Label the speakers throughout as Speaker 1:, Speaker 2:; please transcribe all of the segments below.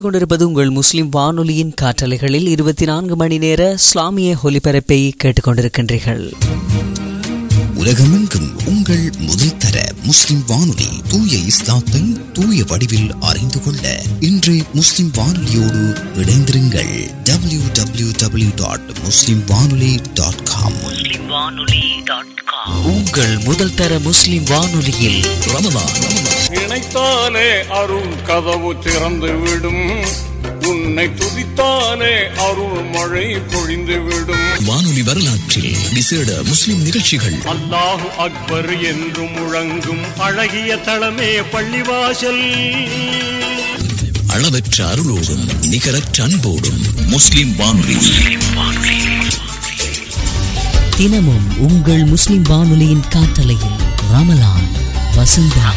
Speaker 1: கொண்டிருப்பது உங்கள் முஸ்லிம் வானொலியின் காற்றலைகளில் இருபத்தி நான்கு மணி நேர இஸ்லாமிய ஒலிபரப்பை கேட்டுக்கொண்டிருக்கின்றீர்கள்
Speaker 2: உலகமெங்கும் உங்கள் முதல் தர முஸ்லிம் வானொலி தூய இஸ்லாத்தை தூய வடிவில் அறிந்து கொள்ள இன்று முஸ்லிம் வானொலியோடு இணைந்திருங்கள் W W W dot Muslim வானொலி டாட் காம்
Speaker 1: உங்கள் முதல் தர முஸ்லிம் வானொலியில்
Speaker 2: ரமலான்
Speaker 3: நினைத்தாலே அருள் கதவு திறந்து விடும் உன்னை துதித்தாலே அருள் மழை பொழிந்து விடும்
Speaker 2: வானொலி வரலாற்றில் விசேட முஸ்லிம் நிகழ்ச்சிகள்
Speaker 3: அல்லாஹு அக்பர் என்று முழங்கும் அழகிய தளமே பள்ளிவாசல்
Speaker 2: அளவற்ற அருளோடும் நிகரற்ற அன்போடும் முஸ்லிம் வானொலி
Speaker 1: தினமும் உங்கள் முஸ்லிம் வானொலியின் காற்றலையில் ரமலான் வசந்தம்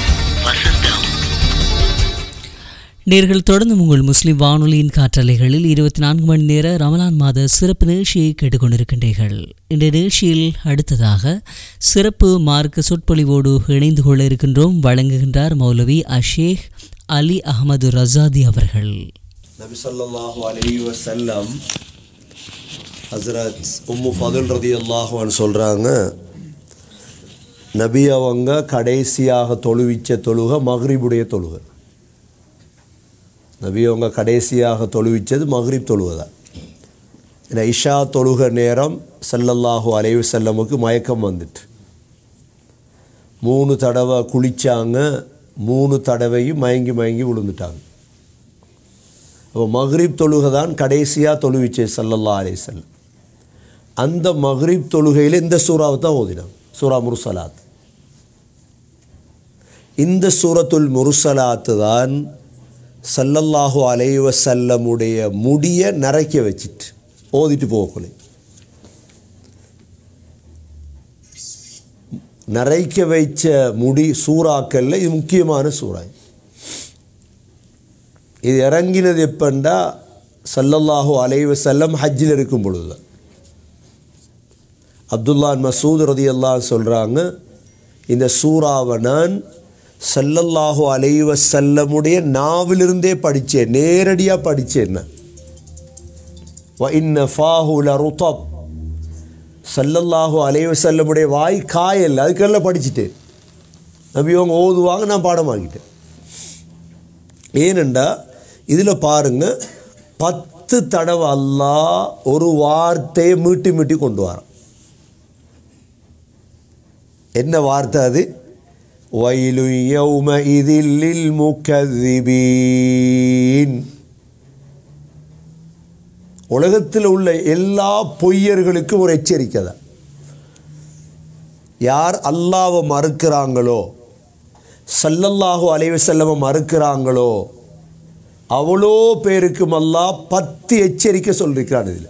Speaker 1: நேர்கள் தொடர்ந்து உங்கள் முஸ்லிம் வானொலியின் காற்றலைகளில் இருபத்தி நான்கு மணி நேர ரமலான் மாத சிறப்பு நிகழ்ச்சியை கேட்டுக்கொண்டிருக்கின்றீர்கள் இந்த நிகழ்ச்சியில் அடுத்ததாக சிறப்பு மார்க்க சொற்பொழிவோடு இணைந்து கொள்ள இருக்கின்றோம் வழங்குகின்றார் மௌலவி அஷேக் அலி அகமது ரசாதி அவர்கள்
Speaker 4: நபி ஸல்லல்லாஹு அலைஹி வஸல்லம் ஹஸ்ரத் உம்மு ஃபதுல் ரதியல்லாஹு அன்ஹு சொல்கிறாங்க நபி அவங்க கடைசியாக தொழுவிச்ச தொழுக மக்ரிபுடைய தொழுகை நபி அவங்க கடைசியாக தொழுவிச்சது மக்ரிப் தொழுகை தான் இந்த இஷா தொழுக நேரம் ஸல்லல்லாஹு அலைஹி வஸல்லமுக்கு மயக்கம் வந்துட்டு மூணு தடவை குளிச்சாங்க மூணு தடவையும் மயங்கி மயங்கி விழுந்துட்டாங்க அப்போ மஹ்ரிப் தொழுகை தான் கடைசியாக தொழுவிச்சே சல்லல்லா அலிசல்லம் அந்த மஹ்ரிப் தொழுகையில் இந்த சூறாவை தான் ஓதினாங்க சூரா முருசலாத் இந்த சூரத்துல் முருசலாத்து தான் சல்லல்லாஹு அலைவ செல்லமுடைய முடிய நரைக்க வச்சிட்டு ஓதிட்டு போகக்குள்ள நரைக்க வைச்ச முடி சூறாக்கல்ல இது முக்கியமான சூறா இது இறங்கினது எப்பண்டா சல்லல்லாஹு அலைவ செல்லம் ஹஜ்ஜில் இருக்கும் பொழுது தான் அப்துல்லான் மசூத் ரதி அல்லாஹ் சொல்கிறாங்க இந்த சூறாவை நான் சல்லல்லாஹு அலைவ செல்லமுடைய நாவிலிருந்தே படித்தேன் நேரடியாக படித்தேன் நான் இன்ன ஃபாஹுல ருத்தப் சல்லல்லாஹு அலைவ செல்லமுடைய வாய் காயல் அதுக்கெல்லாம் படிச்சுட்டேன் நபி அவங்க ஓதுவாங்க நான் பாடமாக்கிட்டேன் ஏனெண்டா இதில் பாருங்க பத்து தடவை அல்லாஹ் ஒரு வார்த்தையை மீட்டி மீட்டி கொண்டு வரான் என்ன வார்த்தை அது வயலு யௌம இதில் முக்கதிபீன் உலகத்தில் உள்ள எல்லா பொய்யர்களுக்கும் ஒரு எச்சரிக்கை தான் யார் அல்லாவை மறுக்கிறாங்களோ சல்லல்லாஹு அலைவ செல்லம மறுக்கிறாங்களோ அவ்வளோ பேருக்கும் அல்லாஹ் பத்து எச்சரிக்கை சொல்லியிருக்கிறான் இதில்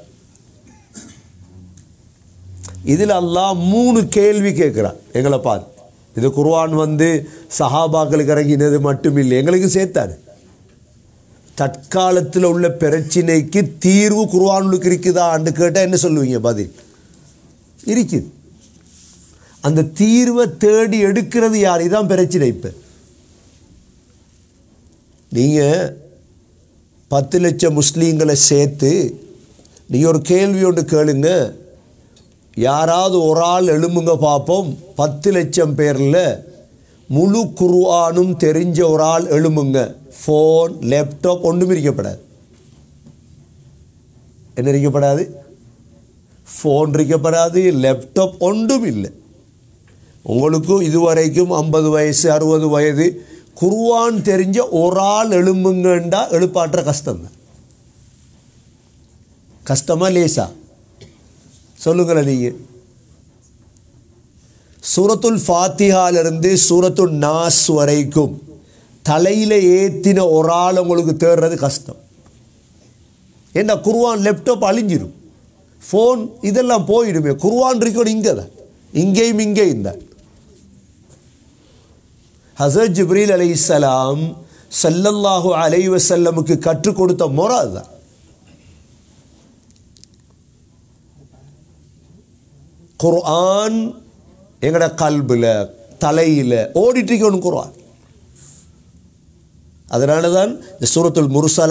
Speaker 4: இதில் அல்லாஹ் மூணு கேள்வி கேட்குறான் எங்களை பார் இது குர்ஆன் வந்து சஹாபாக்களுக்கு இறங்கினது மட்டும் இல்லை எங்களுக்கு சேர்த்தாரு தற்காலத்தில் உள்ள பிரச்சினைக்கு தீர்வு குர்ஆனுக்கு இருக்குதான்னு கேட்டால் என்ன சொல்லுவீங்க பதில் இருக்குது அந்த தீர்வை தேடி எடுக்கிறது யார் இதான் பிரச்சனை இப்போ நீங்கள் பத்து லட்சம் முஸ்லீம்களை சேர்த்து நீங்கள் ஒரு கேள்வி ஒன்று கேளுங்க யாராவது ஒரு ஆள் எழும்புங்க பார்ப்போம் பத்து லட்சம் பேரில் முழு குருவானும் தெரிஞ்ச ஒரு ஆள் எழும்புங்க ஃபோன் லேப்டாப் ஒன்றும் இருக்கப்படாது என்ன இருக்கப்படாது ஃபோன் இருக்கப்படாது லேப்டாப் ஒன்றும் இல்லை உங்களுக்கும் இதுவரைக்கும் ஐம்பது வயசு அறுபது வயது குருவான் தெரிஞ்ச ஒரு ஆள் எழும்புங்கண்டா எழுப்பாற்ற கஷ்டம்தான் கஷ்டமா லேசா சொல்லுங்களேன் நீங்கள் சூரத்துல் ஃபாத்திஹாலிருந்து சூரத்துல் நாஸ் வரைக்கும் தலையில் ஏற்றின ஒரு ஆள் உங்களுக்கு தேடுறது கஷ்டம் ஏன்னா குருவான் லேப்டாப் அழிஞ்சிரும் ஃபோன் இதெல்லாம் போயிடுமே குருவான் இருக்கணும் இங்கே தான் இங்கேயும் இங்கேயும் தான் ஹசரத் ஜிப்ரீல் அலை இஸ்லாம் சல்லல்லாஹு அலை வசல்லமுக்கு கற்றுக் கொடுத்த முறை அதுதான் குர்ஆன் எங்கட கல்பில் தலையில் ஓடிட்டு இருக்கணும் குர்ஆன் அதனால தான் இந்த சூரத்துல் முர்சலா